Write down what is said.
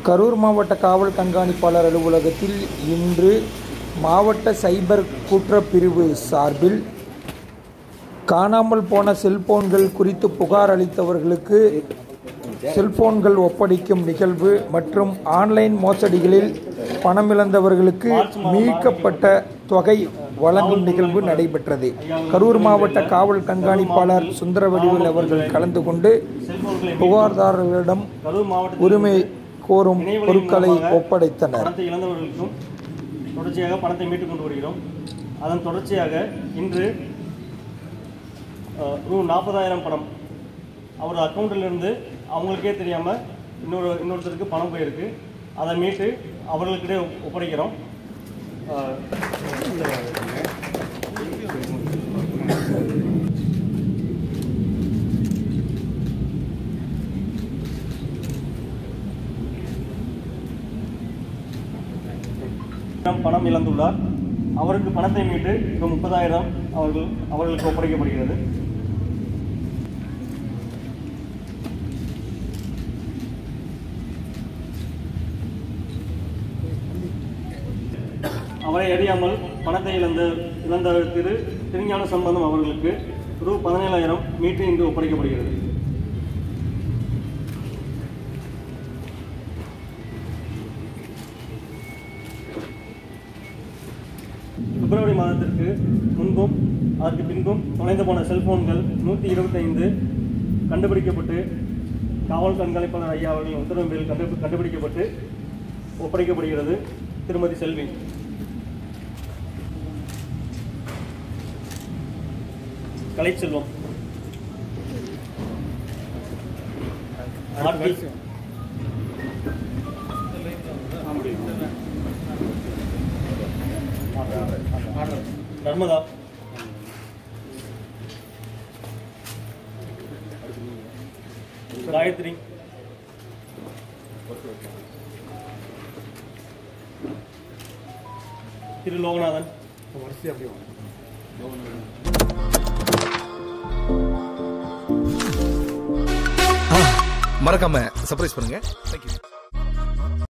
கரூர் மாவட்ட காவல் கண்காணிப்பாளர் அலுவலகத்தில் இன்று மாவட்ட சைபர் குற்றப்பிரிவு சார்பில் காணாமல் போன செல்போன்கள் குறித்து புகார் அளித்தவர்களுக்கு செல்போன்கள் ஒப்படைக்கும் நிகழ்வு மற்றும் ஆன்லைன் மோசடிகளில் பணமிழந்தவர்களுக்கு மீட்கப்பட்ட தொகை வழங்கும் நிகழ்வு நடைபெற்றது கரூர் மாவட்ட காவல் கண்காணிப்பாளர் சுந்தரவடிவில் அவர்கள் கலந்து கொண்டு செல்போன்களை புகார்தாரர்களிடம் கரூர் மாவட்டத்தில் உரிமை கோரும் பொருட்களை ஒப்படைத்தனர் பணத்தை இழந்தவர்களுக்கும் தொடர்ச்சியாக பணத்தை மீட்டுக் கொண்டு வருகிறோம் அதன் தொடர்ச்சியாக இன்று அஹ், ரூ நாற்பதாயிரம் பணம் அவர் அக்கௌண்ட்டிலிருந்து அவங்களுக்கே தெரியாமல் இன்னொரு இன்னொருத்தருக்கு பணம் போயிருக்கு அதை மீட்டு அவர்களுக்கிட்டே ஒப்படைக்கிறோம் அஹ், பணம் இழந்துள்ளார் அவருக்கு பணத்தை மீட்டு இப்போ முப்பதாயிரம் அவர்கள் அவர்களுக்கு ஒப்படைக்கப்படுகிறது அவரை அறியாமல் பணத்தை இழந்த இழந்த திரு திருஞான சம்பந்தம் அவர்களுக்கு ரூ பதினேழாயிரம் மீட்டு இன்று ஒப்படைக்கப்படுகிறது பிப்ரவரி மாதத்திற்கு முன்பும் அதற்கு பின்பும் தொலைந்து போன செல்போன்கள் நூற்றி இருபத்தைந்து கண்டுபிடிக்கப்பட்டு காவல் கண்காணிப்பாளர் ஐயா அவர்களின் உத்தரவின் பேரில் கண்டு கண்டுபிடிக்கப்பட்டு ஒப்படைக்கப்படுகிறது திருமதி செல்வி கலைச்செல்வம் ஆர்த்தி நர்மதா காயத்ரி திரு லோகநாதன் மறக்காம சர்ப்ரைஸ் பண்ணுங்க தேங்க்யூ